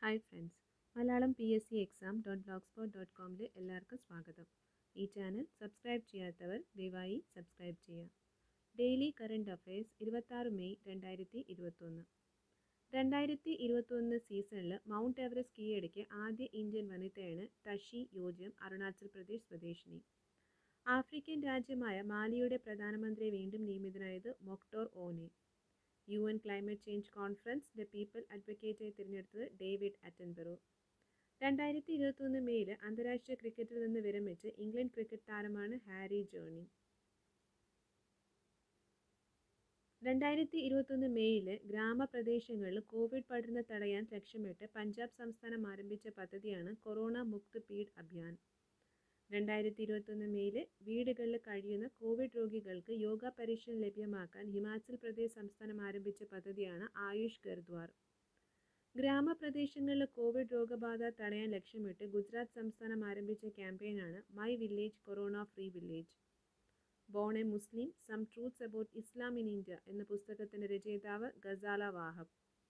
hi friends Malayalam P S C exam dot blog spot dot കോമിൽ എല്ലാവർക്കും സ്വാഗതം ഈ ചാനൽ സബ്സ്ക്രൈബ് ചെയ്യാത്തവർ ദയവായി സബ്സ്ക്രൈബ് ചെയ്യുക ഡെയിലി കറണ്ട് അഫയേഴ്സ് ഇരുപത്താറ് മെയ് രണ്ടായിരത്തി ഇരുപത്തൊന്ന് രണ്ടായിരത്തി ഇരുപത്തൊന്ന് സീസണിൽ മൗണ്ട് എവറസ്റ്റ് കീഴടക്കിയ ആദ്യ ഇന്ത്യൻ വനിതയാണ് തഷി യോജം അരുണാചൽ പ്രദേശ് സ്വദേശിനി ആഫ്രിക്കൻ രാജ്യമായ മാലിയുടെ പ്രധാനമന്ത്രി വീണ്ടും നിയമിതനായത് Moctar Ouane U N climate change conference the people അഡ്വക്കേറ്റായി തിരഞ്ഞെടുത്തത് ഡേവിഡ് അറ്റൻബറോ രണ്ടായിരത്തി ഇരുപത്തൊന്ന് മെയ്യിൽ അന്താരാഷ്ട്രീയ ക്രിക്കറ്റിൽ നിന്ന് വിരമിച്ച് ഇംഗ്ലണ്ട് ക്രിക്കറ്റ് താരമാണ് ഹാരി ജേണി രണ്ടായിരത്തി ഇരുപത്തൊന്ന് മെയ്യിൽ ഗ്രാമപ്രദേശങ്ങളിൽ കോവിഡ് പടരുന്ന തടയാൻ ലക്ഷ്യമിട്ട് പഞ്ചാബ് സംസ്ഥാനം ആരംഭിച്ച പദ്ധതിയാണ് കൊറോണ മുക്ത് പീഡ് അഭിയാൻ രണ്ടായിരത്തി ഇരുപത്തൊന്ന് മെയ്യിൽ വീടുകളിൽ കഴിയുന്ന കോവിഡ് രോഗികൾക്ക് യോഗ പരിശീലനം ലഭ്യമാക്കാൻ ഹിമാചൽ പ്രദേശ് സംസ്ഥാനം ആരംഭിച്ച പദ്ധതിയാണ് ആയുഷ് ഗർദ്വാർ ഗ്രാമപ്രദേശങ്ങളിൽ കോവിഡ് രോഗബാധ തടയാൻ ലക്ഷ്യമിട്ട് ഗുജറാത്ത് സംസ്ഥാനം ആരംഭിച്ച ക്യാമ്പയിനാണ് my village corona free village born a Muslim some truths about Islam in India എന്ന പുസ്തകത്തിൻ്റെ രചയിതാവ് ഗസാല വാഹബ്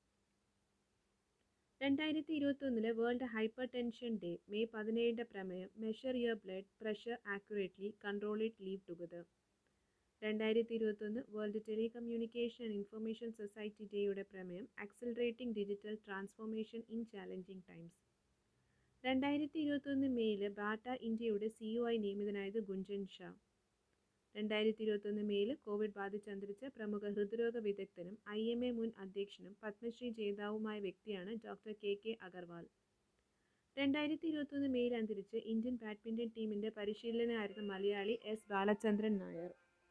രണ്ടായിരത്തി ഇരുപത്തൊന്നിലെ world hypertension day May പതിനേഴിൻ്റെ പ്രമേയം measure your blood pressure accurately control it live together രണ്ടായിരത്തി ഇരുപത്തൊന്ന് world telecommunication and information society ഡേയുടെ പ്രമേയം accelerating digital transformation in challenging times രണ്ടായിരത്തി ഇരുപത്തൊന്ന് മെയ്യിൽ ബാറ്റ ഇന്ത്യയുടെ സിഇഒ ആയി നിയമിതനായത് ഗുഞ്ചൻ ഷാ രണ്ടായിരത്തി ഇരുപത്തൊന്ന് മെയ്യിൽ കോവിഡ് ബാധിച്ച് അന്തരിച്ച പ്രമുഖ ഹൃദ്രോഗ വിദഗ്ധനും ഐ എം എ മുൻ അധ്യക്ഷനും പത്മശ്രീ ജേതാവുമായ വ്യക്തിയാണ് ഡോക്ടർ കെ കെ അഗർവാൾ രണ്ടായിരത്തി ഇരുപത്തൊന്ന് മെയ്യിൽ അന്തരിച്ച് ഇന്ത്യൻ ബാഡ്മിൻ്റൺ ടീമിൻ്റെ പരിശീലകനായിരുന്ന മലയാളി എസ് ബാലചന്ദ്രൻ നായർ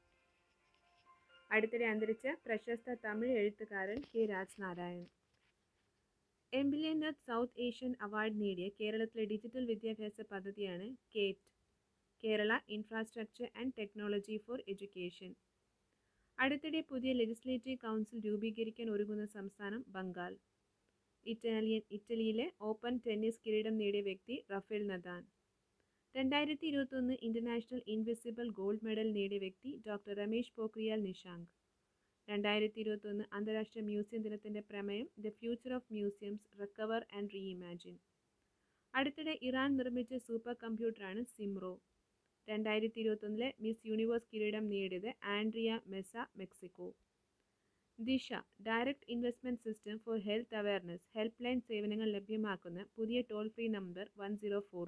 അടുത്തിടെ അന്തരിച്ച പ്രശസ്ത തമിഴ് എഴുത്തുകാരൻ കെ രാജ്നാരായൺ എംബിലിയനത്ത് സൗത്ത് ഏഷ്യൻ അവാർഡ് നേടിയ കേരളത്തിലെ ഡിജിറ്റൽ വിദ്യാഭ്യാസ പദ്ധതിയാണ് KITE Kerala infrastructure and technology for education അടുത്തിടെ പുതിയ ലെജിസ്ലേറ്റീവ് കൗൺസിൽ രൂപീകരിക്കാൻ ഒരുങ്ങുന്ന സംസ്ഥാനം ബംഗാൾ ഇറ്റാലിയൻ ഇറ്റലിയിലെ ഓപ്പൺ ടെന്നീസ് കിരീടം നേടിയ വ്യക്തി റഫേൽ നദാൻ രണ്ടായിരത്തി ഇരുപത്തൊന്ന് ഇൻ്റർനാഷണൽ ഇൻവിസിബിൾ ഗോൾഡ് മെഡൽ നേടിയ വ്യക്തി ഡോക്ടർ രമേശ് പോഖ്രിയാൽ നിഷാങ്ക് രണ്ടായിരത്തി ഇരുപത്തൊന്ന് അന്താരാഷ്ട്ര മ്യൂസിയം ദിനത്തിൻ്റെ പ്രമേയം the future of museums recover and reimagine അടുത്തിടെ ഇറാൻ നിർമ്മിച്ച സൂപ്പർ കമ്പ്യൂട്ടറാണ് സിംറോ രണ്ടായിരത്തി ഇരുപത്തൊന്നിലെ മിസ് യൂണിവേഴ്സ് കിരീടം നേടിയത് Andrea Meza Mexico Disha direct investment system for health awareness help line സേവനങ്ങൾ ലഭ്യമാക്കുന്ന പുതിയ toll free number one zero four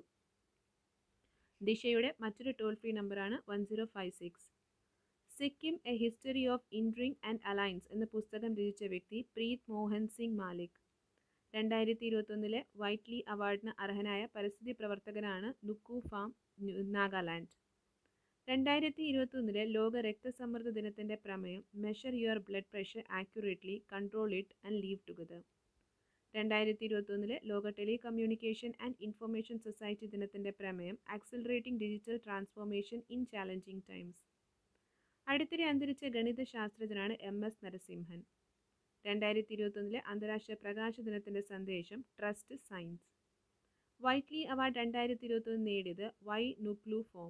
ദിശയുടെ മറ്റൊരു ടോൾ ഫ്രീ നമ്പറാണ് one zero five six Sikkim a history of intrigue and alliance എന്ന പുസ്തകം രചിച്ച വ്യക്തി പ്രീത് മോഹൻ സിംഗ് മാലിക് രണ്ടായിരത്തി ഇരുപത്തൊന്നിലെ വൈറ്റ്ലി അവാർഡിന് അർഹനായ പരിസ്ഥിതി പ്രവർത്തകനാണ് നുക്കു ഫാം നാഗാലാൻഡ് രണ്ടായിരത്തി ഇരുപത്തൊന്നിലെ ലോക രക്തസമ്മർദ്ദ ദിനത്തിൻ്റെ പ്രമേയം measure your blood pressure accurately control it and live together രണ്ടായിരത്തി ഇരുപത്തൊന്നിലെ ലോക ടെലികമ്മ്യൂണിക്കേഷൻ ആൻഡ് ഇൻഫർമേഷൻ സൊസൈറ്റി ദിനത്തിൻ്റെ പ്രമേയം accelerating digital transformation in challenging times അടുത്തിടെ അന്തരിച്ച ഗണിത ശാസ്ത്രജ്ഞനാണ് എം എസ് നരസിംഹൻ രണ്ടായിരത്തി ഇരുപത്തൊന്നിലെ അന്താരാഷ്ട്ര പ്രകാശ ദിനത്തിൻ്റെ സന്ദേശം ട്രസ്റ്റ് സയൻസ് വൈറ്റ്ലി അവാർഡ് രണ്ടായിരത്തി ഇരുപത്തൊന്ന് നേടിയത് വൈ നുക്ലു ഫോം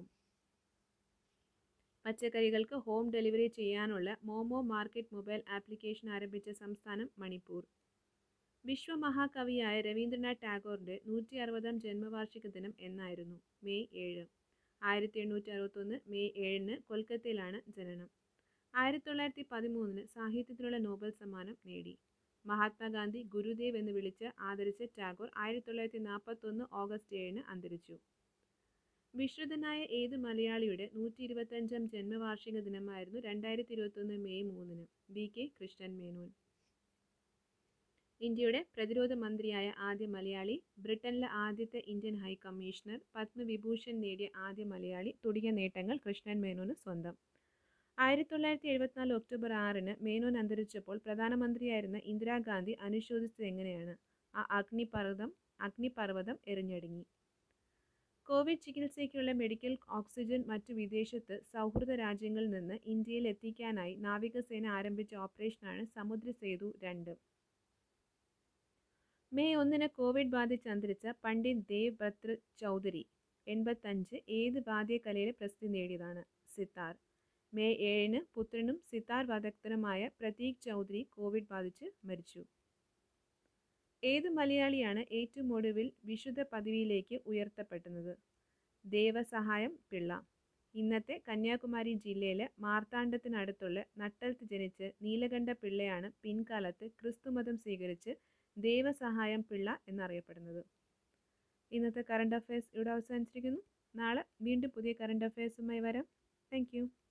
പച്ചക്കറികൾക്ക് ഹോം ഡെലിവറി ചെയ്യാനുള്ള മോമോ മാർക്കറ്റ് മൊബൈൽ ആപ്ലിക്കേഷൻ ആരംഭിച്ച സംസ്ഥാനം മണിപ്പൂർ വിശ്വമഹാകവിയായ രവീന്ദ്രനാഥ് ടാഗോറിൻ്റെ നൂറ്റി അറുപതാം ജന്മവാർഷിക ദിനം എന്നായിരുന്നു മെയ് ഏഴ് ആയിരത്തി എണ്ണൂറ്റി അറുപത്തൊന്ന് മെയ് ഏഴിന് കൊൽക്കത്തയിലാണ് ജനനം ആയിരത്തി തൊള്ളായിരത്തി പതിമൂന്നിന് സാഹിത്യത്തിനുള്ള നോബൽ സമ്മാനം നേടി മഹാത്മാഗാന്ധി ഗുരുദേവ് എന്ന് വിളിച്ച് ആദരിച്ച ടാഗോർ ആയിരത്തി തൊള്ളായിരത്തി നാൽപ്പത്തൊന്ന് ഓഗസ്റ്റ് ഏഴിന് അന്തരിച്ചു വിശ്രുതനായ ഏത് മലയാളിയുടെ നൂറ്റി ഇരുപത്തഞ്ചാം ജന്മവാർഷിക ദിനമായിരുന്നു രണ്ടായിരത്തി ഇരുപത്തൊന്ന് മെയ് മൂന്നിന് ബി കെ കൃഷ്ണൻ മേനോൻ ഇന്ത്യയുടെ പ്രതിരോധ മന്ത്രിയായ ആദ്യ മലയാളി ബ്രിട്ടനിലെ ആദ്യത്തെ ഇന്ത്യൻ ഹൈ കമ്മീഷണർ പത്മവിഭൂഷൺ നേടിയ ആദ്യ മലയാളി തുടങ്ങിയ നേട്ടങ്ങൾ കൃഷ്ണൻ മേനോന് സ്വന്തം ആയിരത്തി തൊള്ളായിരത്തി എഴുപത്തിനാല് ഒക്ടോബർ ആറിന് മേനോൻ അന്തരിച്ചപ്പോൾ പ്രധാനമന്ത്രിയായിരുന്ന ഇന്ദിരാഗാന്ധി അനുശോചിച്ചത് എങ്ങനെയാണ് ആ അഗ്നിപർവ്വതം അഗ്നിപർവ്വതം എറിഞ്ഞടുങ്ങി കോവിഡ് ചികിത്സയ്ക്കുള്ള മെഡിക്കൽ ഓക്സിജൻ മറ്റു വിദേശത്ത് സൗഹൃദ രാജ്യങ്ങളിൽ നിന്ന് ഇന്ത്യയിൽ എത്തിക്കാനായി നാവികസേന ആരംഭിച്ച ഓപ്പറേഷനാണ് സമുദ്ര സേതു രണ്ട് മെയ് ഒന്നിന് കോവിഡ് ബാധിച്ച് അന്തരിച്ച പണ്ഡിറ്റ് ദേവ് ഭത്ര ചൗധരി എൺപത്തഞ്ച് ഏത് വാദ്യകലയിൽ പ്രസിദ്ധി നേടിയതാണ് സിത്താർ മെയ് ഏഴിന് പുത്രനും സിത്താർ വാദക്തനുമായ പ്രതീക് ചൗധരി കോവിഡ് ബാധിച്ച് മരിച്ചു ഏത് മലയാളിയാണ് ഏറ്റവും ഒടുവിൽ വിശുദ്ധ പദവിയിലേക്ക് ഉയർത്തപ്പെടുന്നത് ദേവസഹായം പിള്ള ഇന്നത്തെ കന്യാകുമാരി ജില്ലയിലെ മാർത്താണ്ഡത്തിനടുത്തുള്ള നട്ടൽത്ത് ജനിച്ച് നീലകണ്ഠ പിള്ളയാണ് പിൻകാലത്ത് ക്രിസ്തുമതം സ്വീകരിച്ച് ദേവസഹായം പിള്ള എന്നറിയപ്പെടുന്നത് ഇന്നത്തെ കറണ്ട് അഫയേഴ്സ് ഇവിടെ അവസാനിച്ചിരിക്കുന്നു നാളെ വീണ്ടും പുതിയ കറണ്ട് അഫയേഴ്സുമായി വരാം താങ്ക്